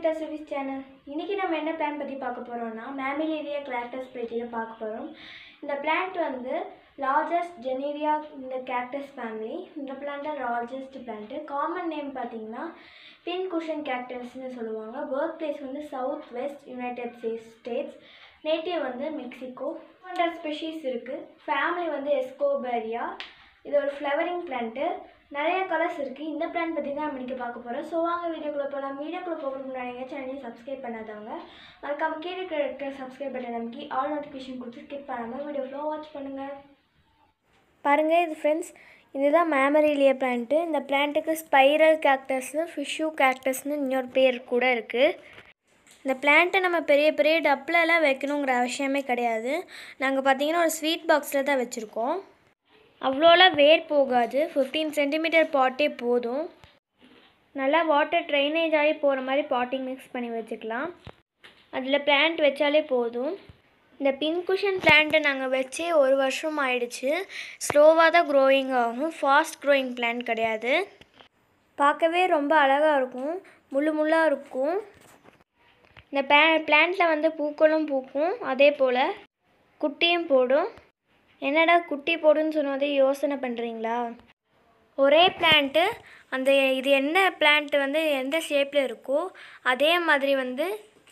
with service channel இன்றைக்கி நம்ம என்ன பிளான் பற்றி பார்க்க போகிறோம்னா மேமிலேரியா கிளாக்டஸ் பற்றியில் பார்க்க போகிறோம் இந்த பிளான்ட் வந்து லார்ஜஸ்ட் ஜெனீரியா இந்த கேக்டஸ் ஃபேமிலி இந்த பிளான்ட் தான் லார்ஜஸ்ட் பிளான்ட்டு காமன் நேம் பார்த்தீங்கன்னா பின் குஷன் கேக்டஸ்னு சொல்லுவாங்க பர்த் பிளேஸ் வந்து south west United States native வந்து மெக்சிகோ ஹண்ட்ரட் ஸ்பெஷீஸ் இருக்குது ஃபேமிலி வந்து எஸ்கோபேரியா இது ஒரு ஃப்ளவரிங் பிளான்ட்டு நிறைய கலர்ஸ் இருக்குது இந்த பிளான் பற்றி தான் நம்ம இன்றைக்கி பார்க்க போகிறோம் ஸோ வாங்க வீடியோக்குள்ளே போகலாம் வீடியோக்குள்ளே போகிறதுக்கு முன்னாடி சேனலையும் சப்ஸ்கிரைப் பண்ணாதவங்க மறக்காம கீழே இருக்கிற சப்ஸ்கிரைப் பட்டன் நமக்கு ஆல் நோட்டிஃபிகேஷன் கொடுத்து ஸ்கிப் பண்ணாமல் வீடியோ ஃபுல்லாக வாட்ச் பண்ணுங்கள் பாருங்கள் இது ஃப்ரெண்ட்ஸ் இதுதான் மேமரிலியா பிளான்ட்டு இந்த பிளான்ட்டுக்கு ஸ்பைரல் கேக்டஸ்னு ஃபிஷ்யூ கேக்டஸ்னு இன்னொரு பேர் கூட இருக்குது இந்த பிளான்ட்டை நம்ம பெரிய பெரிய டப்லலாம் வைக்கணுங்கிற அவசியமே கிடையாது நாங்கள் பார்த்தீங்கன்னா ஒரு ஸ்வீட் பாக்ஸில் தான் வச்சுருக்கோம் அவ்வளோலாம் வேர் போகாது ஃபிஃப்டீன் சென்டிமீட்டர் பாட்டே போதும் நல்லா வாட்டர் ட்ரைனேஜ் ஆகி போகிற மாதிரி பாட்டிங் மிக்ஸ் பண்ணி வச்சுக்கலாம் அதில் பிளான்ட் வச்சாலே போதும் இந்த பின்குஷன் பிளான்ட்டை நாங்கள் வச்சே ஒரு வருஷம் ஆயிடுச்சு ஸ்லோவாக தான் க்ரோயிங் ஆகும் ஃபாஸ்ட் க்ரோயிங் பிளான்ட் கிடையாது பார்க்கவே ரொம்ப அழகாக இருக்கும் முள்ளு முள்ளாக இருக்கும் இந்த பே பிளான்ட்டில் வந்து பூக்களும் பூக்கும் அதே போல் குட்டியும் போடும் என்னடா குட்டி போடுன்னு சொன்னதே யோசனை பண்ணுறீங்களா ஒரே பிளான்ட்டு அந்த இது என்ன பிளான்ட் வந்து எந்த ஷேப்பில் இருக்கோ அதே மாதிரி வந்து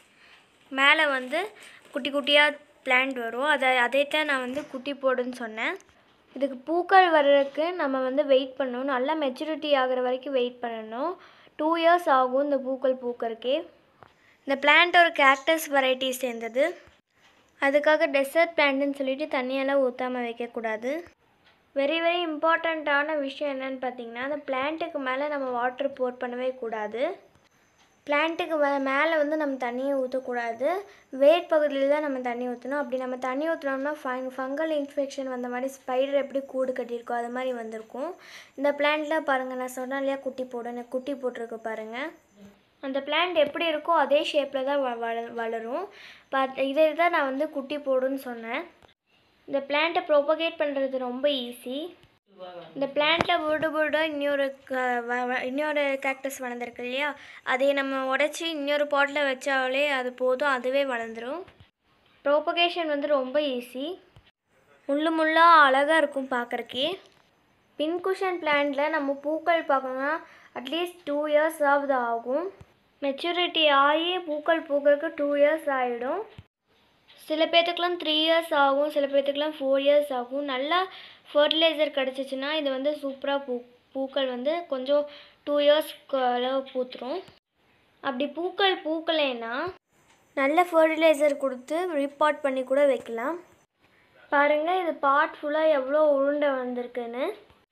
மேலே வந்து குட்டி குட்டியாக பிளான்ட் வரும் அதை அதே தான் நான் வந்து குட்டி போடுன்னு சொன்னேன் இதுக்கு பூக்கள் வர்றதுக்கு நம்ம வந்து வெயிட் பண்ணணும் நல்லா மெச்சூரிட்டி ஆகிற வரைக்கும் வெயிட் பண்ணணும் டூ இயர்ஸ் ஆகும் இந்த பூக்கள் பூக்கறக்கே இந்த பிளான்ட் ஒரு கேக்டஸ் வெரைட்டி சேர்ந்தது அதுக்காக டெசர்ட் பிளான்ட்னு சொல்லிட்டு தண்ணியெல்லாம் ஊற்றாமல் வைக்கக்கூடாது வெரி வெரி இம்பார்ட்டண்ட்டான விஷயம் என்னென்னு பார்த்தீங்கன்னா அந்த பிளான்ட்டுக்கு மேலே நம்ம வாட்டர் போர் பண்ணவே கூடாது பிளான்ட்டுக்கு வே மேலே வந்து நம்ம தண்ணியை ஊற்றக்கூடாது வேர் பகுதியில் தான் நம்ம தண்ணி ஊற்றணும் அப்படி நம்ம தண்ணி ஊற்றினோம்னா ஃபங் ஃபங்கல் இன்ஃபெக்ஷன் வந்த மாதிரி ஸ்பைடர் எப்படி கூடு கட்டியிருக்கோ அது மாதிரி வந்திருக்கும் இந்த பிளான்ட்டில் பாருங்கள் நான் சொன்னேன் இல்லையா குட்டி போடுன்னு குட்டி போட்டிருக்கு பாருங்கள் அந்த பிளான்ட் எப்படி இருக்கோ அதே ஷேப்பில் தான் வ வள வளரும் பட் இதை தான் நான் வந்து குட்டி போடுன்னு சொன்னேன் இந்த பிளான்ட்டை ப்ரோபகேட் பண்ணுறது ரொம்ப ஈஸி இந்த பிளான்ட்டில் புருடு புருடாக இன்னொரு க- வ- வ- இன்னொரு கேக்டஸ் வளர்ந்துருக்கு இல்லையா அதை நம்ம உடச்சி இன்னொரு பாட்டில் வச்சாலே அது போதும் அதுவே வளர்ந்துடும் ப்ரோபகேஷன் வந்து ரொம்ப ஈஸி முள்ளு முள்ளாக அழகாக இருக்கும் பார்க்குறக்கே பின்குஷன் பிளான்ட்டில் நம்ம பூக்கள் பார்க்கணும்னா அட்லீஸ்ட் டூ இயர்ஸ் ஆகுது ஆகும் மெச்சூரிட்டி ஆகி பூக்கள் பூக்கிறதுக்கு டூ இயர்ஸ் ஆகிடும் சில பேர்த்துக்குலாம் த்ரீ இயர்ஸ் ஆகும் சில பேர்த்துக்குலாம் ஃபோர் இயர்ஸ் ஆகும் நல்லா ஃபர்டிலைசர் கிடச்சிச்சின்னா இது வந்து சூப்பராக பூ பூக்கள் வந்து கொஞ்சம் டூ இயர்ஸ்க்கு அளவு பூத்துரும் அப்படி பூக்கள் பூக்கலைன்னா நல்ல ஃபர்டிலைசர் கொடுத்து ரீபாட் பண்ணி கூட வைக்கலாம் பாருங்கள் இது பாட் ஃபுல்லாக எவ்வளோ உருண்டை வந்திருக்குன்னு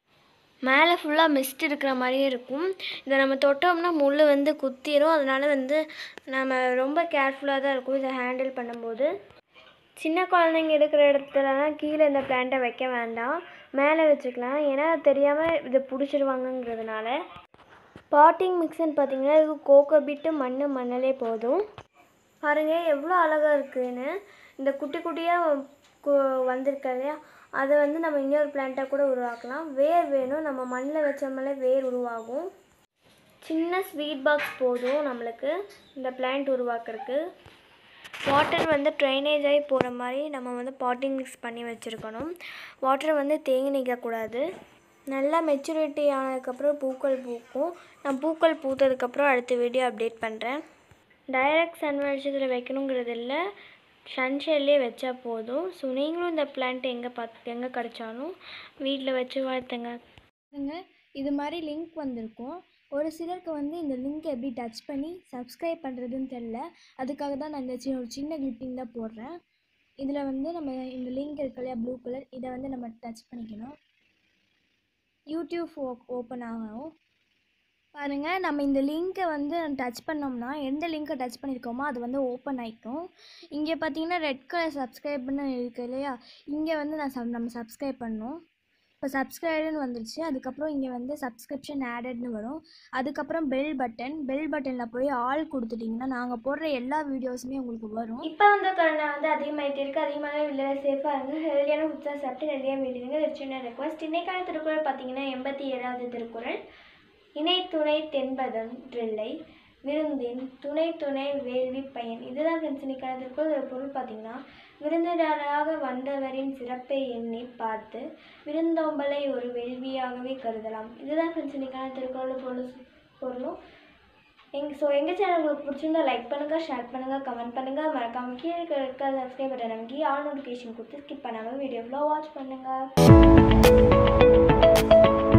மேலே ஃபுல்லாக மிஸ்ட் இருக்கிற மாதிரியே இருக்கும் இதை நம்ம தொட்டோம்னா முள் வந்து குத்திரும் அதனால வந்து நம்ம ரொம்ப கேர்ஃபுல்லாக தான் இருக்கும் இதை ஹேண்டில் பண்ணும்போது சின்ன குழந்தைங்க இருக்கிற இடத்துலலாம் கீழே இந்த பிளான்ட்டை வைக்க வேண்டாம் மேலே வச்சுக்கலாம் ஏன்னா அது தெரியாமல் இதை பிடிச்சிருவாங்கங்கிறதுனால பாட்டிங் மிக்ஸ்ன்னு பார்த்தீங்கன்னா இது கோகோ பிட்டு மண் மண்ணலே போதும் பாருங்கள் எவ்வளோ அழகாக இருக்குன்னு இந்த குட்டி குட்டியாக வந்திருக்கு இல்லையா அதை வந்து நம்ம இன்னொரு பிளான்ட்டாக கூட உருவாக்கலாம் வேர் வேணும் நம்ம மண்ணில் வச்சோம்னாலே வேர் உருவாகும் சின்ன ஸ்வீட் பாக்ஸ் போதும் நம்மளுக்கு இந்த பிளான்ட் உருவாக்குறதுக்கு வாட்டர் வந்து ட்ரைனேஜ் ஆகி போகிற மாதிரி நம்ம வந்து பாட்டிங் மிக்ஸ் பண்ணி வச்சுருக்கணும் வாட்டர் வந்து தேங்கி நிற்கக்கூடாது நல்லா மெச்சூரிட்டி ஆனதுக்கப்புறம் பூக்கள் பூக்கும் நான் பூக்கள் பூத்ததுக்கப்புறம் அடுத்த வீடியோ அப்டேட் பண்ணுறேன் டைரக்ட் சன் வெளிச்சத்தில் வைக்கணுங்கிறது இல்லை சன்ஷேட்லேயே வச்சா போதும் ஸோ நீங்களும் இந்த பிளான்ட் எங்கே பார்த்து எங்கே கிடைச்சாலும் வீட்டில் வச்சு வளர்த்துங்க பாருங்க இது மாதிரி லிங்க் வந்திருக்கும் ஒரு சிலருக்கு வந்து இந்த லிங்க் எப்படி டச் பண்ணி சப்ஸ்கிரைப் பண்ணுறதுன்னு தெரில அதுக்காக தான் நான் இந்த சின்ன ஒரு சின்ன கிளிப்பிங் தான் போடுறேன் இதில் வந்து நம்ம இந்த லிங்க் இருக்கு இல்லையா ப்ளூ கலர் இதை வந்து நம்ம டச் பண்ணிக்கணும் யூடியூப் ஓப்பன் ஆகும் பாருங்கள் நம்ம இந்த லிங்க்கை வந்து டச் பண்ணோம்னா எந்த லிங்க்கை டச் பண்ணியிருக்கோமோ அது வந்து ஓப்பன் ஆகிக்கும் இங்கே பார்த்தீங்கன்னா ரெட் கலர் சப்ஸ்கிரைப்னு இருக்கு இல்லையா இங்கே வந்து நான் சப் நம்ம சப்ஸ்கிரைப் பண்ணணும் இப்போ சப்ஸ்கிரைப்னு வந்துருச்சு அதுக்கப்புறம் இங்கே வந்து சப்ஸ்கிரிப்ஷன் ஆடட்னு வரும் அதுக்கப்புறம் பெல் பட்டன் பெல் பட்டனில் போய் ஆல் கொடுத்துட்டிங்கன்னா நாங்கள் போடுற எல்லா வீடியோஸுமே உங்களுக்கு வரும் இப்போ வந்து கொரோனா வந்து அதிகமாகிட்டு இருக்குது அதிகமாக வெளில சேஃபாக இருங்க ஹெல்தியான ஃபுட்ஸாக சாப்பிட்டு ஹெல்தியாக வீடுங்க ஒரு சின்ன ரெக்வஸ்ட் இன்னைக்கான திருக்குறள் பார்த்தீங்கன்னா எண்பத்தி ஏழாவது திருக்குறள் இணை துணை தென்பதன் இல்லை விருந்தின் துணை துணை வேள்வி பயன் இதுதான் ஃப்ரெண்ட்ஸ் இன்னைக்கான திருக்குறள் இதோட பொருள் பார்த்தீங்கன்னா விருந்தினராக வந்தவரின் சிறப்பை எண்ணி பார்த்து விருந்தோம்பலை ஒரு வேள்வியாகவே கருதலாம் இதுதான் ஃப்ரெண்ட்ஸ் இன்னைக்கான திருக்குறள் பொருள் பொருளும் எங்க ஸோ எங்கள் சேனல் உங்களுக்கு பிடிச்சிருந்தா லைக் பண்ணுங்கள் ஷேர் பண்ணுங்கள் கமெண்ட் பண்ணுங்கள் மறக்காமல் கீழே இருக்க சப்ஸ்கிரைப் பட்டன் நமக்கு ஆல் நோட்டிஃபிகேஷன் கொடுத்து ஸ்கிப் பண்ணாமல் வீடியோ ஃபுல்லாக வாட்ச் பண்ணுங்கள்